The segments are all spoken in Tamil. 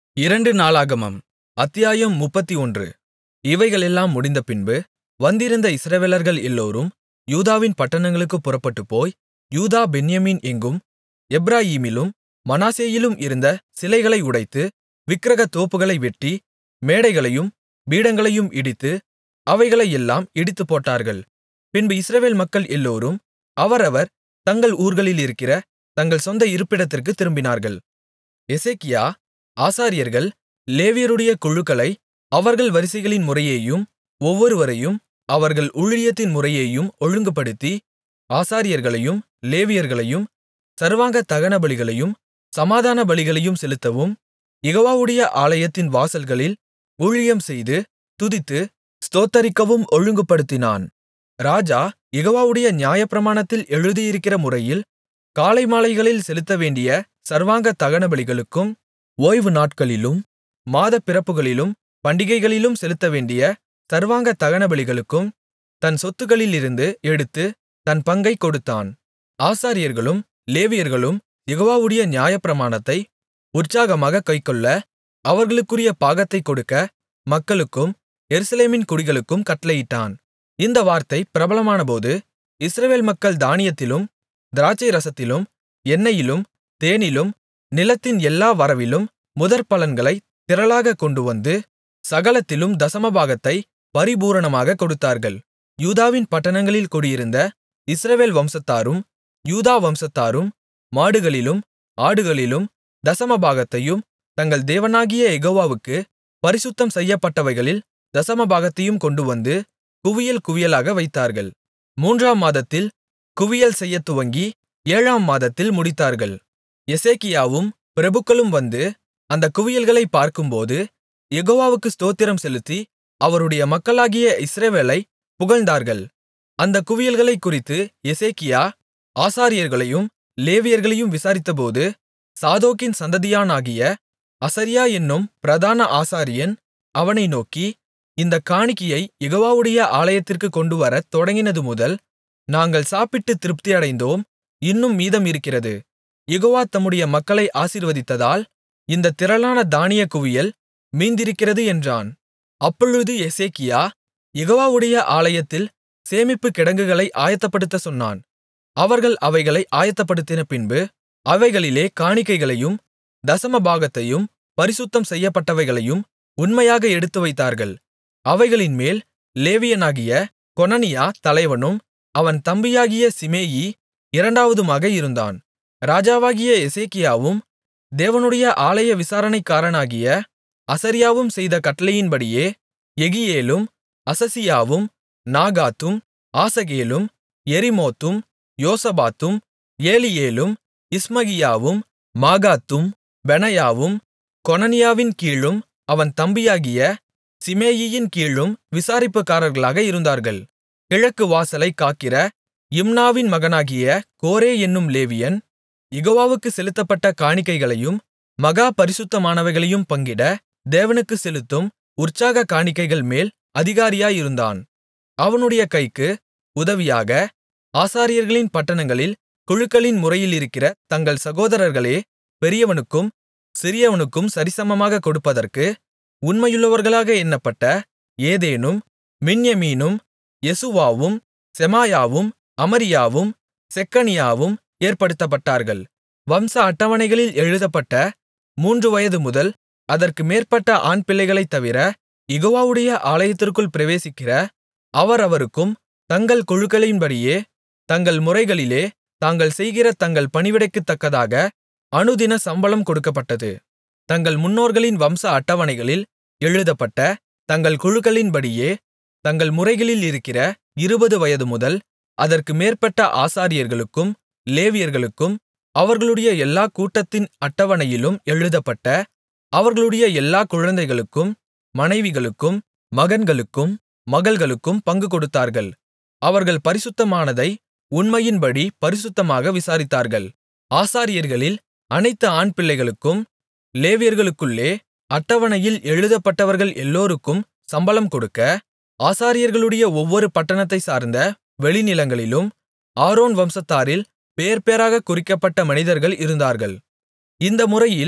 இரண்டு நாளாகமம் அத்தியாயம் முப்பத்தொன்று இவைகளெல்லாம் முடிந்தபின்பு வந்திருந்த இஸ்ரவேலர்கள் எல்லோரும் யூதாவின் பட்டணங்களுக்குப் புறப்பட்டுப்போய் யூதா பென்யமீன் எங்கும் எப்பிராயீமிலும் மனாசேயிலும் இருந்த சிலைகளை உடைத்து விக்கிரகத் தோப்புகளை வெட்டி மேடைகளையும் பீடங்களையும் இடித்து அவைகளையெல்லாம் இடித்துப்போட்டார்கள் பின்பு இஸ்ரவேல் மக்கள் எல்லோரும் அவரவர் தங்கள் ஊர்களிலிருக்கிற தங்கள் சொந்த இருப்பிடத்திற்குத் திரும்பினார்கள் எசேக்கியா ஆசாரியர்கள் லேவியருடைய குழுக்களை அவர்கள் வரிசைகளின் முறையேயும் ஒவ்வொருவரையும் அவர்கள் ஊழியத்தின் முறையேயும் ஒழுங்குபடுத்தி ஆசாரியர்களையும் லேவியர்களையும் சர்வாங்க தகனபலிகளையும் சமாதான பலிகளையும் செலுத்தவும் யெகோவாவுடைய ஆலயத்தின் வாசல்களில் ஊழியம்செய்து துதித்து ஸ்தோத்தரிக்கவும் ஒழுங்குபடுத்தினான் ராஜா யெகோவாவுடைய நியாயப்பிரமாணத்தில் எழுதியிருக்கிற முறையில் காலைமாலைகளில் செலுத்தவேண்டிய சர்வாங்க தகனபலிகளுக்கும் ஓய்வு நாட்களிலும் மாதப்பிறப்புகளிலும் பண்டிகைகளிலும் செலுத்தவேண்டிய சர்வாங்க தகனபலிகளுக்கும் தன் சொத்துக்களிலிருந்து எடுத்து தன் பங்கைக் கொடுத்தான் ஆசாரியர்களும் லேவியர்களும் யெகோவாவுடைய நியாயப்பிரமாணத்தை உற்சாகமாகக் கைக்கொள்ள அவர்களுக்குரிய பாகத்தைக் கொடுக்க மக்களுக்கும் எருசலேமின் குடிகளுக்கும் கட்டளையிட்டான் இந்த வார்த்தை பிரபலமானபோது இஸ்ரவேல் மக்கள் தானியத்திலும் திராட்சைரசத்திலும் எண்ணெயிலும் தேனிலும் நிலத்தின் எல்லா வரவிலும் முதற்பலன்களைத் திரளாகக் கொண்டுவந்து சகலத்திலும் தசமபாகத்தைப் பரிபூரணமாகக் கொடுத்தார்கள் யூதாவின் பட்டணங்களில் குடியிருந்த இஸ்ரவேல் வம்சத்தாரும் யூதா வம்சத்தாரும் மாடுகளிலும் ஆடுகளிலும் தசமபாகத்தையும் தங்கள் தேவனாகிய யெகோவாவுக்குப் பரிசுத்தம் செய்யப்பட்டவைகளில் தசமபாகத்தையும் கொண்டுவந்து குவியல் குவியலாக வைத்தார்கள் மூன்றாம் மாதத்தில் குவியல் செய்யத் துவங்கி ஏழாம் மாதத்தில் முடித்தார்கள் எசேக்கியாவும் பிரபுக்களும் வந்து அந்தக் குவியல்களைப் பார்க்கும்போது யெகோவாவுக்கு ஸ்தோத்திரம் செலுத்தி அவருடைய மக்களாகிய இஸ்ரவேலைப் புகழ்ந்தார்கள் அந்தக் குவியல்களைக் குறித்து எசேக்கியா ஆசாரியர்களையும் லேவியர்களையும் விசாரித்தபோது சாதோக்கின் சந்ததியானாகிய அசரியா என்னும் பிரதான ஆசாரியன் அவனை நோக்கி இந்தக் காணிக்கையை யெகோவாவுடைய ஆலயத்திற்குக் கொண்டுவரத் தொடங்கினதுமுதல் நாங்கள் சாப்பிட்டுத் திருப்தியடைந்தோம் இன்னும் மீதம் இருக்கிறது யெகோவா தம்முடைய மக்களை ஆசீர்வதித்ததால் இந்தத் திரளான தானியக் குவியல் மீந்திருக்கிறது என்றான் அப்பொழுது எசேக்கியா யெகோவாவுடைய ஆலயத்தில் சேமிப்புக் கிடங்குகளை ஆயத்தப்படுத்தச் சொன்னான் அவர்கள் அவைகளை ஆயத்தப்படுத்தின பின்பு அவைகளிலே காணிக்கைகளையும் தசமபாகத்தையும் பரிசுத்தம் செய்யப்பட்டவைகளையும் உண்மையாக எடுத்துவைத்தார்கள் அவைகளின்மேல் லேவியனாகிய கொனனியா தலைவனும் அவன் தம்பியாகிய சிமேயி இரண்டாவதுமாக இருந்தான் ராஜாவாகிய எசேக்கியாவும் தேவனுடைய ஆலய விசாரணைக்காரனாகிய அசரியாவும் செய்த கட்டளையின்படியே யெகியேலும் அசசியாவும் நாகாத்தும் ஆசகேலும் எரிமோத்தும் யோசபாத்தும் ஏலியேலும் இஸ்மகியாவும் மாகாத்தும் பெனாயாவும் கொனனியாவின் கீழும் அவன் தம்பியாகிய சிமேயியின் கீழும் விசாரிப்புக்காரர்களாக இருந்தார்கள் கிழக்கு வாசலைக் காக்கிற இம்னாவின் மகனாகிய கோரே என்னும் லேவியன் யெகோவாவுக்குச் செலுத்தப்பட்ட காணிக்கைகளையும் மகா பரிசுத்தமானவைகளையும் பங்கிட தேவனுக்குச் செலுத்தும் உற்சாக காணிக்கைகள் மேல் அதிகாரியாயிருந்தான் அவனுடைய கைக்கு உதவியாக ஆசாரியர்களின் பட்டணங்களில் குழுக்களின் முறையிலிருக்கிற தங்கள் சகோதரர்களே பெரியவனுக்கும் சிறியவனுக்கும் சரிசமமாகக் கொடுப்பதற்கு உண்மையுள்ளவர்களாக எண்ணப்பட்ட ஏதேனும் மின்யமீனும் யெசுவாவும் செமாயாவும் அமரியாவும் செக்கனியாவும் ஏற்படுத்தப்பட்டார்கள் வம்ச அட்டவணைகளில் எழுதப்பட்ட மூன்று வயது முதல் அதற்கு மேற்பட்ட ஆண்பிள்ளைகளைத் தவிர யெகோவாவுடைய ஆலயத்திற்குள் பிரவேசிக்கிற அவரவருக்கும் தங்கள் குழுக்களின்படியே தங்கள் முறைகளிலே தாங்கள் செய்கிற தங்கள் பணிவிடைக்குத்தக்கதாக அனுதின சம்பளம் கொடுக்கப்பட்டது தங்கள் முன்னோர்களின் வம்ச அட்டவணைகளில் எழுதப்பட்ட தங்கள் குழுக்களின்படியே தங்கள் முறைகளில் இருக்கிற இருபது வயது முதல் அதற்கு மேற்பட்ட ஆசாரியர்களுக்கும் லேவியர்களுக்கும் அவர்களுடைய எல்லா கூட்டத்தின் அட்டவணையிலும் எழுதப்பட்ட அவர்களுடைய எல்லா குழந்தைகளுக்கும் மனைவிகளுக்கும் மகன்களுக்கும் மகள்களுக்கும் பங்கு கொடுத்தார்கள் அவர்கள் பரிசுத்தமானதை உண்மையின்படி பரிசுத்தமாக விசாரித்தார்கள் ஆசாரியர்களில் அனைத்து ஆண்பிள்ளைகளுக்கும் லேவியர்களுக்குள்ளே அட்டவணையில் எழுதப்பட்டவர்கள் எல்லோருக்கும் சம்பளம் கொடுக்க ஆசாரியர்களுடைய ஒவ்வொரு பட்டணத்தைச் சார்ந்த வெளிநிலங்களிலும் ஆரோன் வம்சத்தாரில் பேர்பேராகக் குறிக்கப்பட்ட மனிதர்கள் இருந்தார்கள் இந்த முறையில்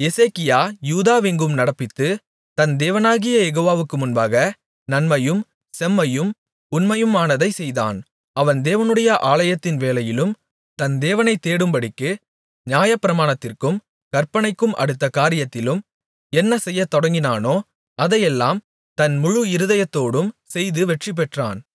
எசேக்கியா யூதாவெங்கும் நடப்பித்து தன் தேவனாகிய யெகோவாவுக்கு முன்பாக நன்மையும் செம்மையும் உண்மையுமானதைச் செய்தான் அவன் தேவனுடைய ஆலயத்தின் வேலையிலும் தன் தேவனைத் தேடும்படிக்கு நியாயப்பிரமாணத்திற்கும் கற்பனைக்கும் அடுத்த காரியத்திலும் என்ன செய்யத் தொடங்கினானோ அதையெல்லாம் தன் முழு இருதயத்தோடும் செய்து வெற்றிபெற்றான்